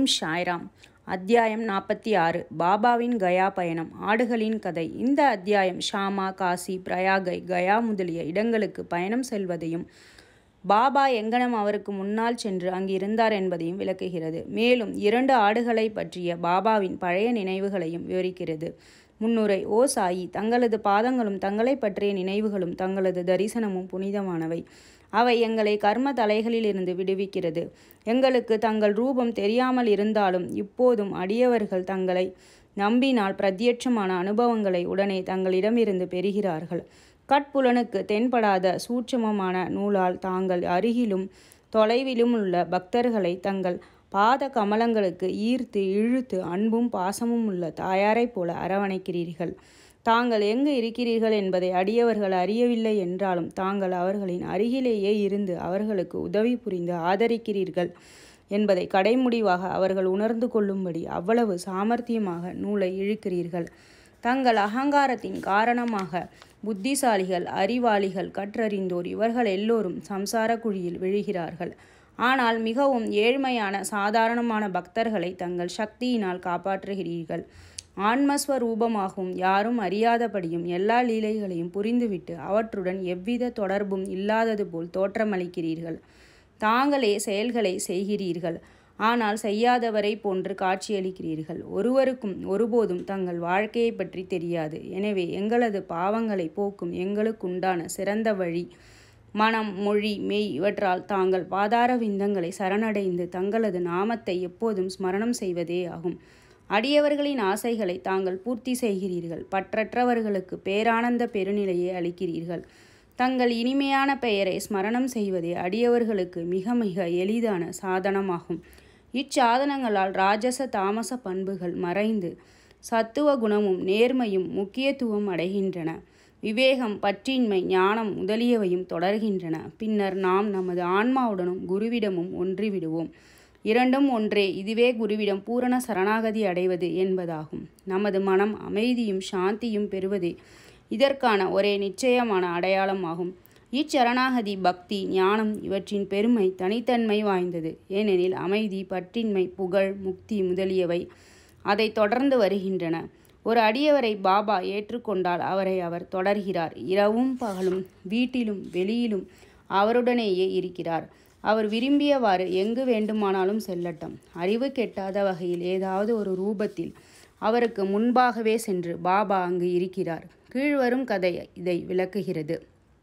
ஓம் ஷாய்ராம் அத்தியாயம் நாற்பத்தி ஆறு பாபாவின் கயா பயணம் ஆடுகளின் கதை இந்த அத்தியாயம் ஷாமா காசி பிரயாகை கயா முதலிய இடங்களுக்கு பயணம் செல்வதையும் பாபா எங்கனம் அவருக்கு முன்னால் சென்று அங்கு இருந்தார் என்பதையும் விளக்குகிறது மேலும் இரண்டு ஆடுகளை பற்றிய பாபாவின் பழைய நினைவுகளையும் விவரிக்கிறது முன்னுரை ஓ சாயி தங்களது பாதங்களும் தங்களை பற்றிய நினைவுகளும் தங்களது தரிசனமும் புனிதமானவை அவை எங்களை கர்ம தலைகளிலிருந்து விடுவிக்கிறது எங்களுக்கு தங்கள் ரூபம் தெரியாமல் இருந்தாலும் இப்போதும் அடியவர்கள் தங்களை நம்பினால் பிரத்யட்சமான அனுபவங்களை உடனே தங்களிடமிருந்து பெறுகிறார்கள் கட்புலனுக்கு தென்படாத சூட்சமமான நூலால் தாங்கள் அருகிலும் தொலைவிலும் உள்ள பக்தர்களை தங்கள் பாத கமலங்களுக்கு ஈர்த்து இழுத்து அன்பும் பாசமும் உள்ள தாயாரைப் போல அரவணைக்கிறீர்கள் தாங்கள் எங்கு இருக்கிறீர்கள் என்பதை அடியவர்கள் அறியவில்லை என்றாலும் தாங்கள் அவர்களின் அருகிலேயே இருந்து அவர்களுக்கு உதவி புரிந்து ஆதரிக்கிறீர்கள் என்பதை கடைமுடிவாக அவர்கள் உணர்ந்து கொள்ளும்படி அவ்வளவு சாமர்த்தியமாக நூலை இழுக்கிறீர்கள் தங்கள் அகங்காரத்தின் காரணமாக புத்திசாலிகள் அறிவாளிகள் கற்றறிந்தோர் இவர்கள் எல்லோரும் சம்சார குழியில் விழுகிறார்கள் ஆனால் மிகவும் ஏழ்மையான சாதாரணமான பக்தர்களை தங்கள் சக்தியினால் காப்பாற்றுகிறீர்கள் ஆன்மஸ்வரூபமாகவும் யாரும் அறியாதபடியும் எல்லா லீலைகளையும் புரிந்துவிட்டு அவற்றுடன் எவ்வித தொடர்பும் இல்லாதது போல் தோற்றமளிக்கிறீர்கள் தாங்களே செயல்களை செய்கிறீர்கள் ஆனால் செய்யாதவரை போன்று காட்சியளிக்கிறீர்கள் ஒருவருக்கும் ஒருபோதும் தங்கள் வாழ்க்கையை பற்றி தெரியாது எனவே எங்களது பாவங்களை போக்கும் எங்களுக்குண்டான சிறந்த வழி மனம் மொழி மெய் இவற்றால் தாங்கள் பாதார விந்தங்களை சரணடைந்து தங்களது நாமத்தை எப்போதும் ஸ்மரணம் செய்வதே ஆகும் அடியவர்களின் ஆசைகளை தாங்கள் பூர்த்தி செய்கிறீர்கள் பற்றற்றவர்களுக்கு பேரானந்த பெருநிலையை அளிக்கிறீர்கள் தங்கள் இனிமையான பெயரை ஸ்மரணம் செய்வதே அடியவர்களுக்கு மிக மிக எளிதான சாதனமாகும் இச்சாதனங்களால் ராஜச தாமச பண்புகள் மறைந்து சத்துவ குணமும் நேர்மையும் முக்கியத்துவம் அடைகின்றன விவேகம் பற்றின்மை ஞானம் முதலியவையும் தொடர்கின்றன பின்னர் நாம் நமது ஆன்மாவுடனும் குருவிடமும் ஒன்றிவிடுவோம் இரண்டும் ஒன்றே இதுவே குருவிடம் பூரண சரணாகதி அடைவது என்பதாகும் நமது மனம் அமைதியும் சாந்தியும் பெறுவதே இதற்கான ஒரே நிச்சயமான அடையாளமாகும் இச்சரணாகதி பக்தி ஞானம் இவற்றின் பெருமை தனித்தன்மை வாய்ந்தது ஏனெனில் அமைதி பற்றின்மை புகழ் முக்தி முதலியவை அதை தொடர்ந்து வருகின்றன ஒரு அடியவரை பாபா ஏற்றுக்கொண்டால் அவரை அவர் தொடர்கிறார் இரவும் பகலும் வீட்டிலும் வெளியிலும் அவருடனேயே இருக்கிறார் அவர் விரும்பியவாறு எங்கு வேண்டுமானாலும் செல்லட்டும் அறிவு கெட்டாத வகையில் ஏதாவது ஒரு ரூபத்தில் அவருக்கு முன்பாகவே சென்று பாபா அங்கு இருக்கிறார் கீழ்வரும் கதை இதை விளக்குகிறது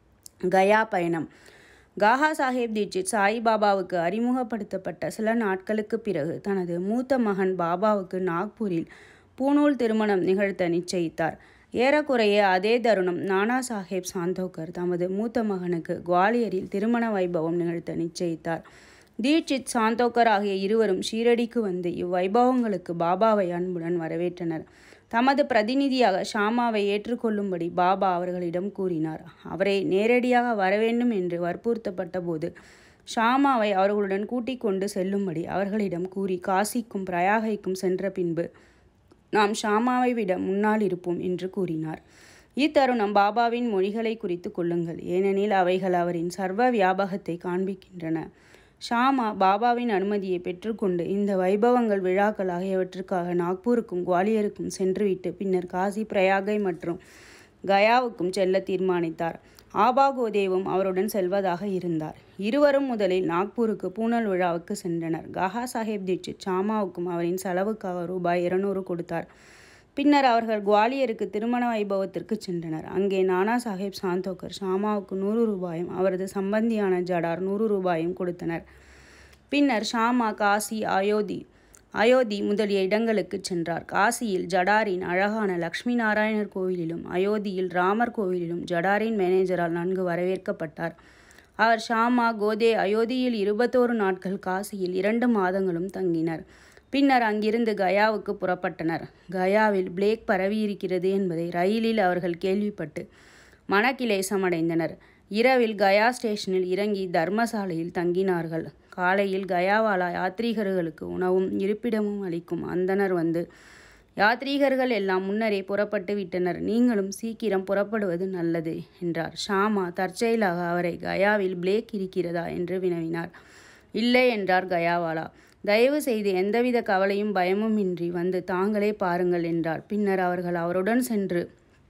கயா பயணம் காஹா சாஹேப் தீட்சித் சாய்பாபாவுக்கு அறிமுகப்படுத்தப்பட்ட சில நாட்களுக்கு பிறகு தனது மூத்த மகன் பாபாவுக்கு நாக்பூரில் பூணூல் திருமணம் நிகழ்த்த நிச்சயித்தார் ஏறக்குறைய அதே தருணம் நானா சாஹேப் சாந்தோக்கர் தமது மூத்த மகனுக்கு குவாலியரில் திருமண வைபவம் நிகழ்த்த நிச்சயித்தார் தீட்சித் சாந்தோக்கர் ஆகிய இருவரும் ஷீரடிக்கு வந்து இவ்வைபவங்களுக்கு பாபாவை அன்புடன் வரவேற்றனர் தமது பிரதிநிதியாக ஷாமாவை ஏற்றுக்கொள்ளும்படி பாபா அவர்களிடம் கூறினார் அவரை நேரடியாக வரவேண்டும் என்று வற்புறுத்தப்பட்ட போது ஷாமாவை அவர்களுடன் கூட்டிக் கொண்டு செல்லும்படி அவர்களிடம் கூறி காசிக்கும் பிரயாகைக்கும் சென்ற பின்பு நாம் ஷாமாவை விட முன்னால் இருப்போம் என்று கூறினார் இத்தருணம் பாபாவின் மொழிகளை குறித்து கொள்ளுங்கள் ஏனெனில் அவைகள் அவரின் சர்வ வியாபகத்தை காண்பிக்கின்றன ஷாமா பாபாவின் அனுமதியை பெற்றுக்கொண்டு இந்த வைபவங்கள் விழாக்கள் ஆகியவற்றுக்காக நாக்பூருக்கும் குவாலியருக்கும் சென்றுவிட்டு பின்னர் காசி பிரயாகை மற்றும் கயாவுக்கும் செல்ல தீர்மானித்தார் ஆபா கோதேவும் அவருடன் செல்வதாக இருந்தார் இருவரும் முதலில் நாக்பூருக்கு பூனல் விழாவுக்கு சென்றனர் காஹா சாஹேப் தீட்சித் ஷாமாவுக்கும் அவரின் செலவுக்காக ரூபாய் இருநூறு கொடுத்தார் பின்னர் அவர்கள் குவாலியருக்கு திருமண வைபவத்திற்கு சென்றனர் அங்கே நானா சாஹேப் சாந்தோக்கர் ஷாமாவுக்கு நூறு ரூபாயும் அவரது சம்பந்தியான ஜடார் நூறு ரூபாயும் கொடுத்தனர் பின்னர் ஷாமா காசி அயோத்தி அயோத்தி முதலிய இடங்களுக்கு சென்றார் காசியில் ஜடாரின் அழகான லக்ஷ்மி நாராயணர் கோவிலிலும் அயோத்தியில் ராமர் கோவிலிலும் ஜடாரின் மேனேஜரால் நன்கு வரவேற்கப்பட்டார் அவர் ஷாமா கோதே அயோத்தியில் இருபத்தோரு நாட்கள் காசியில் இரண்டு மாதங்களும் தங்கினர் பின்னர் அங்கிருந்து கயாவுக்கு புறப்பட்டனர் கயாவில் பிளேக் பரவியிருக்கிறது என்பதை ரயிலில் அவர்கள் கேள்விப்பட்டு மனக்கிலேசமடைந்தனர் இரவில் கயா ஸ்டேஷனில் இறங்கி தர்மசாலையில் தங்கினார்கள் காலையில் கயாவாலா யாத்ரீகர்களுக்கு உணவும் இருப்பிடமும் அளிக்கும் அந்தனர் வந்து யாத்ரீகர்கள் எல்லாம் முன்னரே புறப்பட்டு விட்டனர் நீங்களும் சீக்கிரம் புறப்படுவது நல்லது என்றார் ஷாமா தற்செயலாக அவரை கயாவில் பிளேக் இருக்கிறதா என்று வினவினார் இல்லை என்றார் கயாவாலா தயவு செய்து எந்தவித கவலையும் பயமுமின்றி வந்து தாங்களே பாருங்கள் என்றார் பின்னர் அவர்கள் அவருடன் சென்று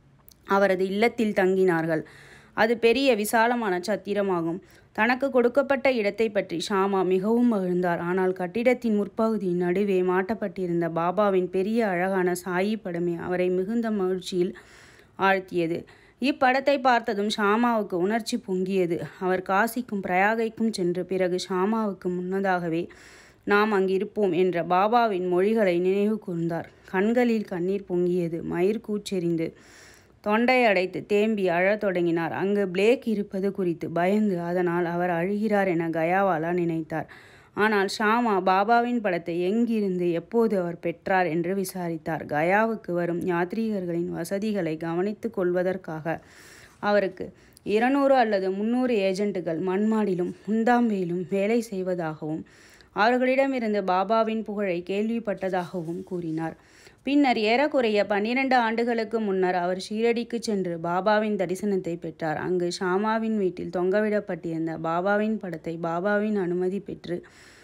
அவரது இல்லத்தில் தங்கினார்கள் அது பெரிய விசாலமான சத்திரமாகும் தனக்கு கொடுக்கப்பட்ட இடத்தை பற்றி ஷாமா மிகவும் மகிழ்ந்தார் ஆனால் கட்டிடத்தின் முற்பகுதியின் நடுவே மாட்டப்பட்டிருந்த பாபாவின் பெரிய அழகான சாயி படமே அவரை மிகுந்த மகிழ்ச்சியில் ஆழ்த்தியது இப்படத்தை பார்த்ததும் ஷாமாவுக்கு உணர்ச்சி பொங்கியது அவர் காசிக்கும் பிரயாகைக்கும் சென்று பிறகு ஷாமாவுக்கு முன்னதாகவே நாம் அங்கிருப்போம் என்ற பாபாவின் மொழிகளை நினைவு கூர்ந்தார் கண்களில் கண்ணீர் பொங்கியது மயிர் கூச்செறிந்து தொண்டை அடைத்து தேம்பி அழத் தொடங்கினார் அங்கு பிளேக் இருப்பது குறித்து பயந்து அதனால் அவர் அழுகிறார் என கயாவாலா நினைத்தார் ஆனால் ஷாமா பாபாவின் படத்தை எங்கிருந்து எப்போது அவர் பெற்றார் என்று விசாரித்தார் கயாவுக்கு வரும் யாத்ரீகர்களின் வசதிகளை கவனித்து கொள்வதற்காக அவருக்கு இருநூறு அல்லது முன்னூறு ஏஜென்ட்டுகள் மண்மாடிலும் முந்தாம்பையிலும் வேலை செய்வதாகவும் அவர்களிடமிருந்து பாபாவின் புகழை கேள்விப்பட்டதாகவும் கூறினார் பின்னர் ஏறக்குறைய பன்னிரண்டு ஆண்டுகளுக்கு முன்னர் அவர் ஷீரடிக்கு சென்று பாபாவின் தரிசனத்தை பெற்றார் அங்கு ஷாமாவின் வீட்டில் தொங்கவிடப்பட்டிருந்த பாபாவின் படத்தை பாபாவின் அனுமதி பெற்று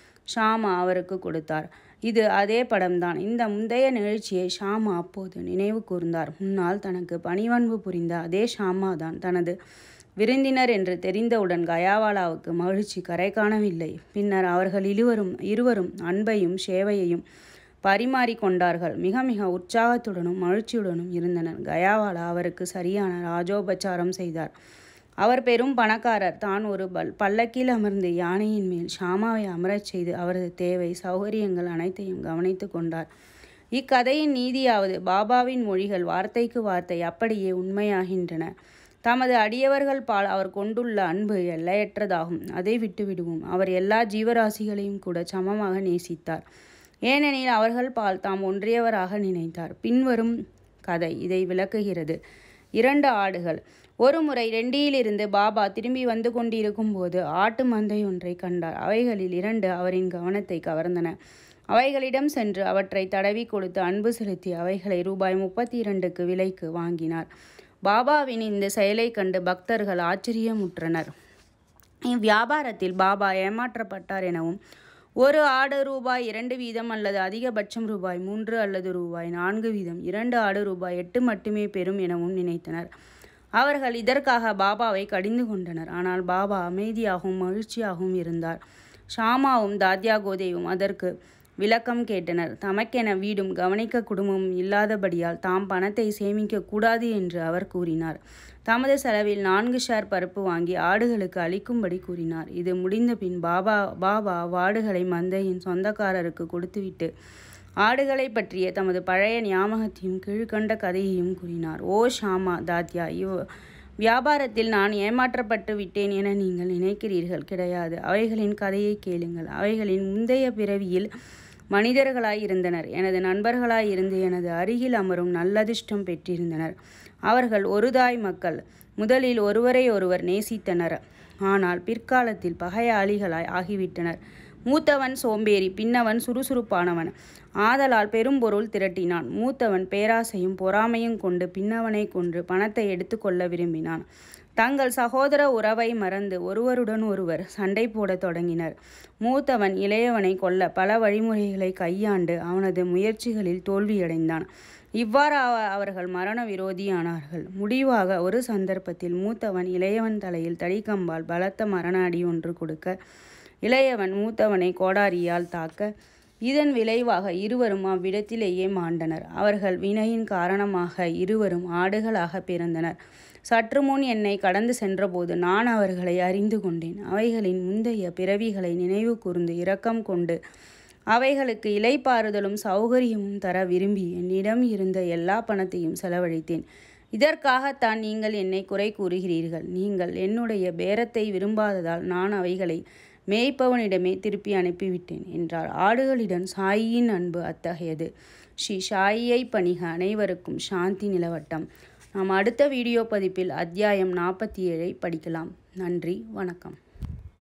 ஷாமா அவருக்கு கொடுத்தார் இது அதே படம்தான் இந்த முந்தைய நிகழ்ச்சியை ஷாமா அப்போது நினைவு கூர்ந்தார் முன்னால் தனக்கு பணிவன்பு புரிந்த அதே ஷாமா தான் தனது விருந்தினர் என்று தெரிந்தவுடன் கயாவாலாவுக்கு மகிழ்ச்சி கரை காணவில்லை பின்னர் அவர்கள் இருவரும் இருவரும் அன்பையும் சேவையையும் பரிமாறிக்கொண்டார்கள் மிக மிக உற்சாகத்துடனும் மகிழ்ச்சியுடனும் இருந்தனர் கயாவாலா அவருக்கு சரியான ராஜோபச்சாரம் செய்தார் அவர் பெரும் பணக்காரர் தான் ஒரு பல் பல்லக்கில் அமர்ந்து யானையின் மேல் ஷாமாவை அமரச் செய்து அவரது தேவை சௌகரியங்கள் அனைத்தையும் கவனித்து கொண்டார் இக்கதையின் நீதியாவது பாபாவின் மொழிகள் வார்த்தைக்கு வார்த்தை அப்படியே உண்மையாகின்றன தமது அடியவர்கள் பால் அவர் கொண்டுள்ள அன்பு எல்லையற்றதாகும் அதை விட்டுவிடுவோம் அவர் எல்லா ஜீவராசிகளையும் கூட சமமாக நேசித்தார் ஏனெனில் அவர்கள் பால் தாம் ஒன்றியவராக நினைத்தார் பின்வரும் கதை இதை விளக்குகிறது இரண்டு ஆடுகள் ஒரு முறை ரெண்டியிலிருந்து பாபா திரும்பி வந்து கொண்டிருக்கும் போது ஆட்டு மந்தை ஒன்றை கண்டார் அவைகளில் இரண்டு அவரின் கவனத்தை கவர்ந்தன அவைகளிடம் சென்று அவற்றை தடவி கொடுத்து அன்பு செலுத்தி அவைகளை ரூபாய் முப்பத்தி இரண்டுக்கு விலைக்கு வாங்கினார் பாபாவின் இந்த செயலை கண்டு பக்தர்கள் ஆச்சரியமுற்றனர் இவ்வியாபாரத்தில் பாபா ஏமாற்றப்பட்டார் எனவும் ஒரு ஆடு ரூபாய் இரண்டு வீதம் அல்லது அதிகபட்சம் ரூபாய் மூன்று அல்லது ரூபாய் நான்கு வீதம் இரண்டு ஆடு ரூபாய் எட்டு மட்டுமே பெறும் எனவும் நினைத்தனர் அவர்கள் இதற்காக பாபாவை கடிந்து கொண்டனர் ஆனால் பாபா அமைதியாகவும் மகிழ்ச்சியாகவும் இருந்தார் ஷாமாவும் தாத்யா கோதேவும் அதற்கு விளக்கம் கேட்டனர் தமக்கென வீடும் கவனிக்க குடும்பமும் இல்லாதபடியால் தாம் பணத்தை சேமிக்க கூடாது என்று அவர் கூறினார் தமது செலவில் நான்கு ஷேர் பருப்பு வாங்கி ஆடுகளுக்கு அளிக்கும்படி கூறினார் இது முடிந்த பின் பாபா பாபா வாடுகளை மந்தையின் சொந்தக்காரருக்கு கொடுத்துவிட்டு ஆடுகளை பற்றிய தமது பழைய ஞாபகத்தையும் கீழ்கண்ட கதையையும் கூறினார் ஓ ஷாமா தாத்யா இவ் வியாபாரத்தில் நான் ஏமாற்றப்பட்டு விட்டேன் என நீங்கள் நினைக்கிறீர்கள் கிடையாது அவைகளின் கதையை கேளுங்கள் அவைகளின் முந்தைய பிறவியில் மனிதர்களாய் இருந்தனர் எனது நண்பர்களாய் இருந்து எனது அருகில் அமரும் நல்லதிர்ஷ்டம் பெற்றிருந்தனர் அவர்கள் ஒரு தாய் மக்கள் முதலில் ஒருவரை ஒருவர் நேசித்தனர் ஆனால் பிற்காலத்தில் பகையாளிகளாய் ஆகிவிட்டனர் மூத்தவன் சோம்பேறி பின்னவன் சுறுசுறுப்பானவன் ஆதலால் பெரும்பொருள் திரட்டினான் மூத்தவன் பேராசையும் பொறாமையும் கொண்டு பின்னவனை கொன்று பணத்தை எடுத்துக்கொள்ள விரும்பினான் தங்கள் சகோதர உறவை மறந்து ஒருவருடன் ஒருவர் சண்டை போடத் தொடங்கினர் மூத்தவன் இளையவனை கொல்ல பல வழிமுறைகளை கையாண்டு அவனது முயற்சிகளில் தோல்வியடைந்தான் இவ்வாறு அவ- அவர்கள் மரண விரோதியானார்கள் முடிவாக ஒரு சந்தர்ப்பத்தில் மூத்தவன் இளையவன் தலையில் தடிக்கம்பால் பலத்த மரண அடி ஒன்று கொடுக்க இளையவன் மூத்தவனை கோடாரியால் தாக்க இதன் விளைவாக இருவரும் அவ்விடத்திலேயே மாண்டனர் அவர்கள் வினையின் காரணமாக இருவரும் ஆடுகளாக பிறந்தனர் சற்று முன் என்னை கடந்து சென்றபோது நான் அவர்களை அறிந்து கொண்டேன் அவைகளின் முந்தைய பிறவிகளை நினைவு கூர்ந்து இரக்கம் கொண்டு அவைகளுக்கு இலைப்பாறுதலும் சௌகரியமும் தர விரும்பி என்னிடம் இருந்த எல்லா பணத்தையும் செலவழித்தேன் இதற்காகத்தான் நீங்கள் என்னை குறை கூறுகிறீர்கள் நீங்கள் என்னுடைய பேரத்தை விரும்பாததால் நான் அவைகளை மேய்ப்பவனிடமே திருப்பி அனுப்பிவிட்டேன் என்றார் ஆடுகளிடம் சாயியின் அன்பு அத்தகையது ஸ்ரீ சாயியை பணிக அனைவருக்கும் சாந்தி நிலவட்டம் நாம் அடுத்த வீடியோ பதிப்பில் அத்தியாயம் நாற்பத்தி ஏழை படிக்கலாம் நன்றி வணக்கம்